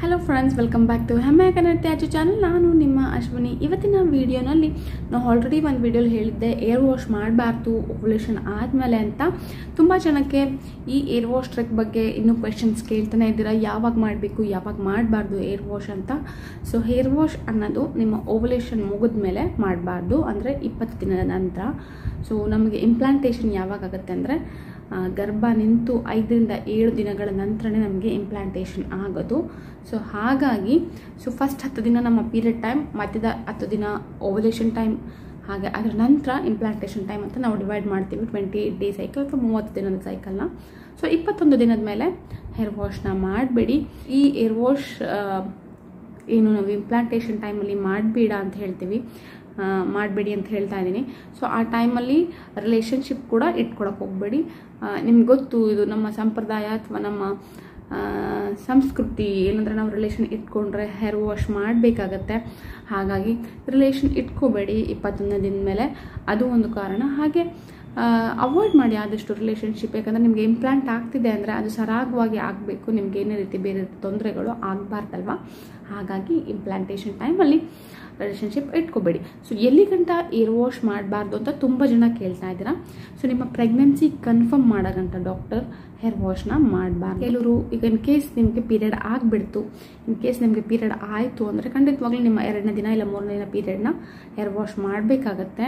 hello friends welcome back to ಹೆಮ್ಮೆ ಕನ್ನಡ ತ್ಯಾಜ್ಯ channel ನಾನು ನಿಮ್ಮ ಅಶ್ವಿನಿ ಇವತ್ತಿನ ವಿಡಿಯೋನಲ್ಲಿ ನಾವು ಆಲ್ರೆಡಿ ಒಂದು ವಿಡಿಯೋಲಿ ಹೇಳಿದ್ದೆ ಏರ್ ವಾಶ್ ಮಾಡಬಾರ್ದು ಓವ್ಯುಲೇಷನ್ ಆದಮೇಲೆ ಅಂತ ತುಂಬ ಜನಕ್ಕೆ ಈ ಏರ್ ವಾಶ್ ಟ್ರೆಕ್ ಬಗ್ಗೆ ಇನ್ನೂ ಕ್ವೆಶನ್ಸ್ ಕೇಳ್ತಾನೆ ಇದ್ದೀರಾ ಯಾವಾಗ ಮಾಡಬೇಕು ಯಾವಾಗ ಮಾಡಬಾರ್ದು ಏರ್ ವಾಶ್ ಅಂತ ಸೊ ಹೇರ್ ವಾಶ್ ಅನ್ನೋದು ನಿಮ್ಮ ಓವ್ಯುಲೇಷನ್ ಮುಗಿದ ಮೇಲೆ ಮಾಡಬಾರ್ದು ಅಂದರೆ ಇಪ್ಪತ್ತು ದಿನದ ನಂತರ ಸೊ ನಮಗೆ ಇಂಪ್ಲಾಂಟೇಷನ್ ಯಾವಾಗ ಆಗುತ್ತೆ ಅಂದರೆ ಆ, ಗರ್ಭ ನಿಂತು ಐದರಿಂದ ಏಳು ದಿನಗಳ ನಂತರನೇ ನಮಗೆ ಇಂಪ್ಲಾಂಟೇಷನ್ ಆಗೋದು ಸೊ ಹಾಗಾಗಿ ಸೊ ಫಸ್ಟ್ ಹತ್ತು ದಿನ ನಮ್ಮ ಪೀರಿಯಡ್ ಟೈಮ್ ಮಧ್ಯದ ಹತ್ತು ದಿನ ಓವಲೇಷನ್ ಟೈಮ್ ಹಾಗೆ ಅದರ ನಂತರ ಇಂಪ್ಲಾಂಟೇಷನ್ ಟೈಮ್ ಅಂತ ನಾವು ಡಿವೈಡ್ ಮಾಡ್ತೀವಿ ಟ್ವೆಂಟಿ ಏಯ್ಟ್ ಡೇ ಸೈಕಲ್ ಅಥವಾ ಮೂವತ್ತು ದಿನದ ಸೈಕಲ್ನ ಸೊ ಇಪ್ಪತ್ತೊಂದು ದಿನದ ಮೇಲೆ ಹೇರ್ ವಾಶ್ನ ಮಾಡಬೇಡಿ ಈ ಏರ್ ವಾಶ್ ಏನು ನಾವು ಇಂಪ್ಲಾಂಟೇಷನ್ ಟೈಮಲ್ಲಿ ಮಾಡಬೇಡ ಅಂತ ಹೇಳ್ತೀವಿ ಮಾಡಬೇಡಿ ಅಂತ ಹೇಳ್ತಾ ಇದ್ದೀನಿ ಸೊ ಆ ಟೈಮಲ್ಲಿ ರಿಲೇಷನ್ಶಿಪ್ ಕೂಡ ಇಟ್ಕೊಳಕ್ಕೆ ಹೋಗಬೇಡಿ ನಿಮ್ಗೆ ಗೊತ್ತು ಇದು ನಮ್ಮ ಸಂಪ್ರದಾಯ ಅಥವಾ ನಮ್ಮ ಆ, ಸಂಸ್ಕೃತಿ ಏನಂದರೆ ನಾವು ರಿಲೇಷನ್ ಇಟ್ಕೊಂಡ್ರೆ ಹೇರ್ ವಾಶ್ ಮಾಡಬೇಕಾಗತ್ತೆ ಹಾಗಾಗಿ ರಿಲೇಷನ್ ಇಟ್ಕೋಬೇಡಿ ಇಪ್ಪತ್ತೊಂದನೇ ದಿನದ ಮೇಲೆ ಅದು ಒಂದು ಕಾರಣ ಹಾಗೆ ಅವಾಯ್ಡ್ ಮಾಡಿ ಆದಷ್ಟು ರಿಲೇಷನ್ಶಿಪ್ ಯಾಕಂದರೆ ನಿಮಗೆ ಇಂಪ್ಲಾಂಟ್ ಆಗ್ತಿದೆ ಅಂದರೆ ಅದು ಸರಾಗವಾಗಿ ಆಗಬೇಕು ನಿಮ್ಗೆ ಏನೇ ರೀತಿ ಬೇರೆ ತೊಂದರೆಗಳು ಆಗಬಾರ್ದಲ್ವ ಹಾಗಾಗಿ ಇಂಪ್ಲಾಂಟೇಷನ್ ಟೈಮಲ್ಲಿ ರಿಲೇಷನ್ಶಿಪ್ ಇಟ್ಕೋಬೇಡಿ ಸೊ ಎಲ್ಲಿ ಗಂಟ ಏರ್ ವಾಶ್ ಮಾಡಬಾರ್ದು ಅಂತ ತುಂಬ ಜನ ಕೇಳ್ತಾ ಇದ್ದೀರಾ ಸೊ ನಿಮ್ಮ ಪ್ರೆಗ್ನೆನ್ಸಿ ಕನ್ಫರ್ಮ್ ಮಾಡೋ ಗಂಟ ಡಾಕ್ಟರ್ ಹೇರ್ ವಾಶ್ನ ಮಾಡಬಾರ್ದು ಕೆಲವರು ಈಗ ಇನ್ ಕೇಸ್ ನಿಮಗೆ ಪೀರಿಯಡ್ ಆಗಿಬಿಡ್ತು ಇನ್ ಕೇಸ್ ನಿಮಗೆ ಪೀರಿಯಡ್ ಆಯಿತು ಅಂದರೆ ಖಂಡಿತವಾಗ್ಲೂ ನಿಮ್ಮ ಎರಡನೇ ದಿನ ಇಲ್ಲ ಮೂರನೇ ದಿನ ಪೀರಿಯಡ್ನ ಹೇರ್ ವಾಶ್ ಮಾಡಬೇಕಾಗತ್ತೆ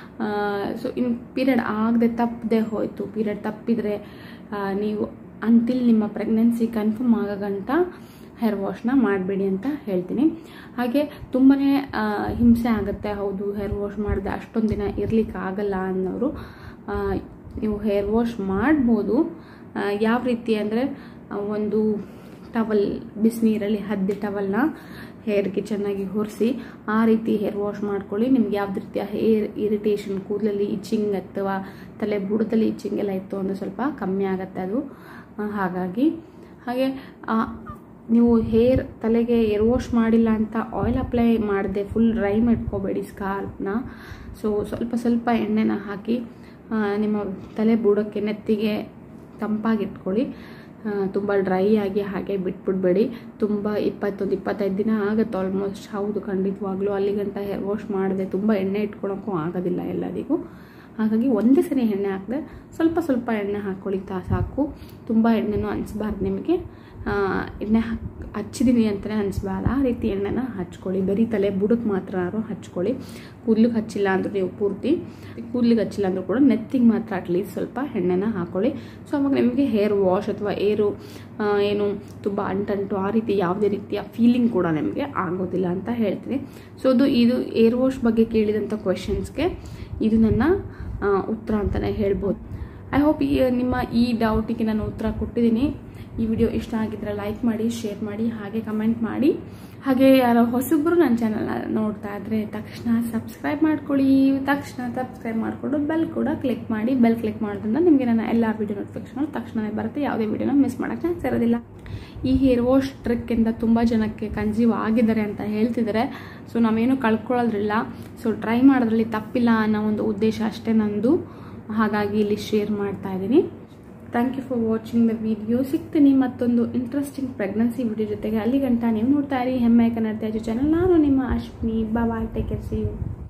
ಸೊ ಇನ್ ಪೀರಿಯಡ್ ಆಗದೆ ತಪ್ಪದೆ ಹೋಯಿತು ಪೀರಿಯಡ್ ತಪ್ಪಿದರೆ ಆ, ನೀವು ಅಂಟಿಲ್ ನಿಮ್ಮ ಪ್ರೆಗ್ನೆನ್ಸಿ ಕನ್ಫರ್ಮ್ ಆಗೋ ಗಂಟ ಹೇರ್ ವಾಶ್ನ ಮಾಡಬೇಡಿ ಅಂತ ಹೇಳ್ತೀನಿ ಹಾಗೆ ತುಂಬಾ ಹಿಂಸೆ ಆಗುತ್ತೆ ಹೌದು ಹೇರ್ ವಾಶ್ ಮಾಡಿದೆ ಅಷ್ಟೊಂದು ದಿನ ಇರ್ಲಿಕ್ಕೆ ಆಗಲ್ಲ ಅನ್ನೋರು ಆ, ನೀವು ಹೇರ್ ವಾಶ್ ಮಾಡ್ಬೋದು ಆ, ಯಾವ ರೀತಿ ಅಂದರೆ ಒಂದು ಟವಲ್ ಬಿಸಿನೀರಲ್ಲಿ ಹದ್ದಿ ಟವಲ್ನ ಹೇರ್ಗೆ ಚೆನ್ನಾಗಿ ಹೊರಿಸಿ ಆ ರೀತಿ ಹೇರ್ ವಾಶ್ ಮಾಡ್ಕೊಳ್ಳಿ ನಿಮ್ಗೆ ಯಾವ್ದು ರೀತಿಯ ಹೇರ್ ಇರಿಟೇಷನ್ ಕೂದಲಲ್ಲಿ ಇಚ್ಚಿಂಗ್ ಅಥವಾ ತಲೆ ಬುಡದಲ್ಲಿ ಇಚ್ಚಿಂಗ್ ಎಲ್ಲ ಇತ್ತು ಅಂದರೆ ಸ್ವಲ್ಪ ಕಮ್ಮಿ ಆಗುತ್ತೆ ಅದು ಆ, ಹಾಗಾಗಿ ಹಾಗೆ ಆ, ನೀವು ಹೇರ್ ತಲೆಗೆ ಏರ್ ವಾಶ್ ಮಾಡಿಲ್ಲ ಅಂತ ಆಯಿಲ್ ಅಪ್ಲೈ ಮಾಡದೆ ಫುಲ್ ಡ್ರೈ ಮಾಡ್ಕೋಬೇಡಿ ಸ್ಕಾರ್ಪ್ನ ಸೊ ಸ್ವಲ್ಪ ಸ್ವಲ್ಪ ಎಣ್ಣೆನ ಹಾಕಿ ಆ, ನಿಮ್ಮ ತಲೆ ಬುಡಕ್ಕೆ ನೆತ್ತಿಗೆ ತಂಪಾಗಿಟ್ಕೊಳ್ಳಿ ತುಂಬ ಡ್ರೈ ಆಗಿ ಹಾಗೆ ಬಿಟ್ಬಿಡ್ಬೇಡಿ ತುಂಬ ಇಪ್ಪತ್ತೊಂದು ಇಪ್ಪತ್ತೈದು ದಿನ ಆಗುತ್ತೆ ಆಲ್ಮೋಸ್ಟ್ ಹೌದು ಖಂಡಿತವಾಗ್ಲೂ ಅಲ್ಲಿ ಗಂಟ ಹೇರ್ ವಾಶ್ ಮಾಡಿದೆ ತುಂಬ ಎಣ್ಣೆ ಇಟ್ಕೊಳಕ್ಕೂ ಆಗೋದಿಲ್ಲ ಎಲ್ಲರಿಗೂ ಹಾಗಾಗಿ ಒಂದೇ ಸರಿ ಎಣ್ಣೆ ಹಾಕಿದೆ ಸ್ವಲ್ಪ ಸ್ವಲ್ಪ ಎಣ್ಣೆ ಹಾಕ್ಕೊಳ್ಳಿ ತಾ ಸಾಕು ತುಂಬ ಎಣ್ಣೆನೂ ಅನಿಸ್ಬಾರ್ದು ನಿಮಗೆ ಆ, ಎಣ್ಣೆ ಹಾಕ್ ಹಚ್ಚಿದ್ದೀನಿ ಅಂತಲೇ ಅನಿಸ್ಬಾರ್ದು ಆ ರೀತಿ ಎಣ್ಣೆನ ಹಚ್ಕೊಳ್ಳಿ ಬರೀ ತಲೆ ಬುಡಕ್ಕೆ ಮಾತ್ರ ಹಚ್ಕೊಳ್ಳಿ ಕೂದ್ಲಿಗೆ ಹಚ್ಚಿಲ್ಲ ಅಂದರೂ ನೀವು ಪೂರ್ತಿ ಕೂದ್ಲಿಗೆ ಹಚ್ಚಿಲ್ಲ ಅಂದರೂ ಕೂಡ ನೆತ್ತಿಗೆ ಮಾತ್ರ ಅಟ್ಲೀಸ್ಟ್ ಸ್ವಲ್ಪ ಎಣ್ಣೆನ ಹಾಕ್ಕೊಳ್ಳಿ ಸೊ ಅವಾಗ ನಿಮಗೆ ಹೇರ್ ವಾಶ್ ಅಥವಾ ಏರು ಆ, ಏನು ತುಂಬ ಅಂಟಂಟು ಆ ರೀತಿ ಯಾವುದೇ ರೀತಿಯ ಫೀಲಿಂಗ್ ಕೂಡ ನಿಮಗೆ ಆಗೋದಿಲ್ಲ ಅಂತ ಹೇಳ್ತೀನಿ ಸೊ ಅದು ಇದು ಏರ್ ವಾಶ್ ಬಗ್ಗೆ ಕೇಳಿದಂಥ ಕ್ವೆಶನ್ಸ್ಗೆ ಇದು ನನ್ನ ಆ, ಉತ್ತರ ಅಂತಲೇ ಹೇಳ್ಬೋದು ಐ ಹೋಪ್ ಈ ನಿಮ್ಮ ಈ ಡೌಟಿಗೆ ನಾನು ಉತ್ತರ ಕೊಟ್ಟಿದ್ದೀನಿ ಈ ವಿಡಿಯೋ ಇಷ್ಟ ಆಗಿದ್ರೆ ಲೈಕ್ ಮಾಡಿ ಶೇರ್ ಮಾಡಿ ಹಾಗೆ ಕಮೆಂಟ್ ಮಾಡಿ ಹಾಗೆ ಯಾರೋ ಹೊಸಬ್ರು ನನ್ನ ಚಾನಲ್ ನೋಡ್ತಾ ಇದ್ರೆ ತಕ್ಷಣ ಸಬ್ಸ್ಕ್ರೈಬ್ ಮಾಡ್ಕೊಳ್ಳಿ ತಕ್ಷಣ ಸಬ್ಸ್ಕ್ರೈಬ್ ಮಾಡಿಕೊಂಡು ಬೆಲ್ ಕೂಡ ಕ್ಲಿಕ್ ಮಾಡಿ ಬೆಲ್ ಕ್ಲಿಕ್ ಮಾಡೋದ್ರಿಂದ ನಿಮಗೆ ನನ್ನ ಎಲ್ಲ ವಿಡಿಯೋ ನೋಟಿಫಿಕೇಶನ್ ತಕ್ಷಣವೇ ಬರುತ್ತೆ ಯಾವುದೇ ವಿಡಿಯೋನ ಮಿಸ್ ಮಾಡೋಕ್ಕೆ ಚಾನ್ಸ್ ಇರೋದಿಲ್ಲ ಈ ಹೇರ್ ವಾಶ್ ಟ್ರಿಕ್ಕಿಂದ ತುಂಬ ಜನಕ್ಕೆ ಕನ್ಸೀವ್ ಆಗಿದ್ದಾರೆ ಅಂತ ಹೇಳ್ತಿದ್ದಾರೆ ಸೊ ನಾವೇನು ಕಳ್ಕೊಳ್ಳೋದ್ರಿಲ್ಲ ಸೊ ಟ್ರೈ ಮಾಡೋದ್ರಲ್ಲಿ ತಪ್ಪಿಲ್ಲ ಅನ್ನೋ ಒಂದು ಉದ್ದೇಶ ಅಷ್ಟೇ ನಂದು ಹಾಗಾಗಿ ಇಲ್ಲಿ ಶೇರ್ ಮಾಡ್ತಾ ಇದ್ದೀನಿ thank you for watching the video ಸಿಗ್ತೀನಿ ಮತ್ತೊಂದು ಇಂಟ್ರೆಸ್ಟಿಂಗ್ ಪ್ರೆಗ್ನೆನ್ಸಿ ವಿಡಿಯೋ ಜೊತೆಗೆ ಅಲ್ಲಿ ಗಂಟ ನೀವು ನೋಡ್ತಾ ಇರಿ ಹೆಮ್ಮೆ ಕನ್ನಡ ತ್ಯಾಜ್ಯ ಚಾನಲ್ ನಾನು ನಿಮ್ಮ Ashwini Baba take care see you